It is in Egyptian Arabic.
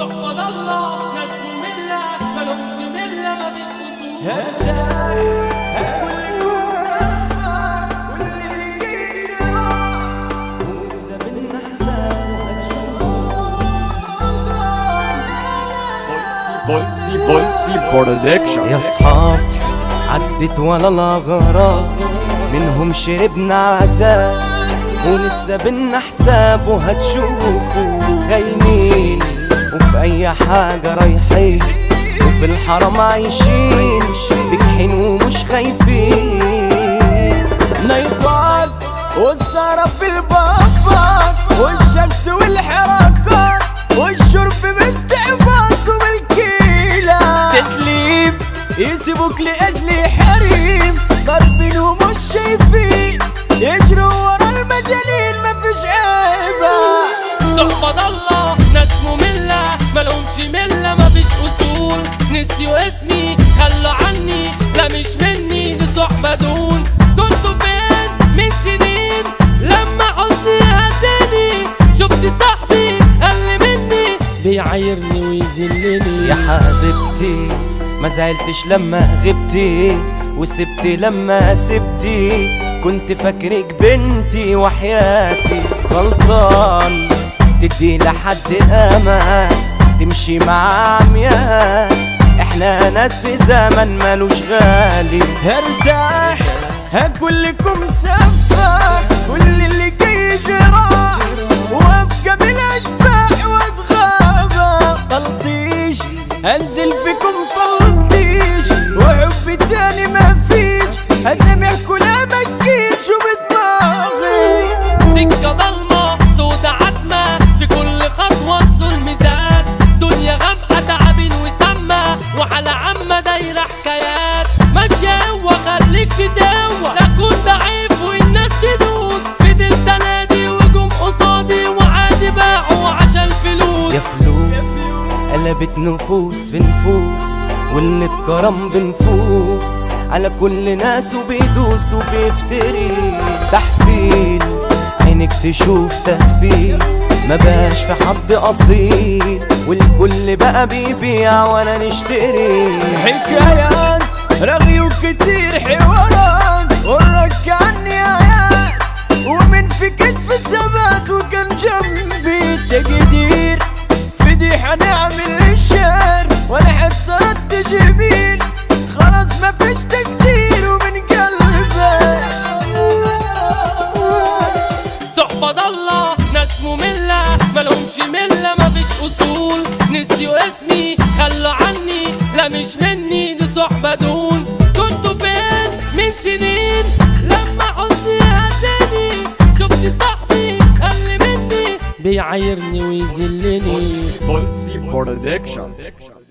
صحبة الله ناس مملة مالهمش ملة مفيش أصول هرتاح كلكم سفة كل اللي جيت راح ولسه بينا حساب بولسي بولسي برودكشن يا صحاب عدت ولا الأغراض منهم شربنا عذاب ولسه بينا حساب وهتشوفوا خاينين وفي أي حاجة رايحين وفي الحرم عايشين بجحين ومش خايفين نيطات والسهرة في البابات والشمس والحركات والشرب باستعباط وبالكيلة تسليم يسيبوك لأجل حريم ضاربين ومش شايفين يجروا ورا المجانين مفيش عيبة صحبة الله ناس مملة مالهمش ملة مفيش أصول نسيوا اسمي خلوا عني لا مش مني دي صحبة دون كنتوا فين من سنين لما حزني هداني شفت صاحبي قل مني بيعايرني ويذلني يا حبيبتي ما زعلتش لما غبتي وسبتي لما سبتي كنت فاكرك بنتي وحياتي غلطان تدي لحد امان تمشي مع عميان احنا ناس في زمن ملوش غالي ارتاح كلكم سفة كل اللي جاي جراح وابقى بالاشباح واتغابى طلطيش انزل فيكم طلطيش وحب تاني ما فيش هسامح كلها مكيش وبدماغي سكة ضلمة سودا عتمة في كل خطوة الظلم زاد دنيا غامقة تعبين وسامة وعلى عمة دايرة حكايات ماشية هو خليك تداوى لا كنت ضعيف والناس تدوس فضلت انادي وجم قصادي وعادي باعوا عشان فلوس يا فلوس قلبت نفوس في نفوس واللي اتكرم بنفوس على كل ناس وبيدوس وبيفتري تحفيل عينك تشوف تهفيل ما باش في حد اصيل والكل بقى بيبيع وانا نشتري حكايات رغي وكتير حوارات ورك عني ايات ومن في كتف الثبات وكان جنبي تقدير فضيحة نعمل للشر ولا حتى رد جميل خلاص ما فيش تقدير ومن قلبي صحبة ضالة ناس مملة مالهمش ملة مفيش أصول نسيوا اسمي خلوا عني لا مش مني دي صحبة دون كنتوا فين من سنين لما حزني هداني شفت صاحبي قل مني بيعايرني ويذلني بولسي برودكشن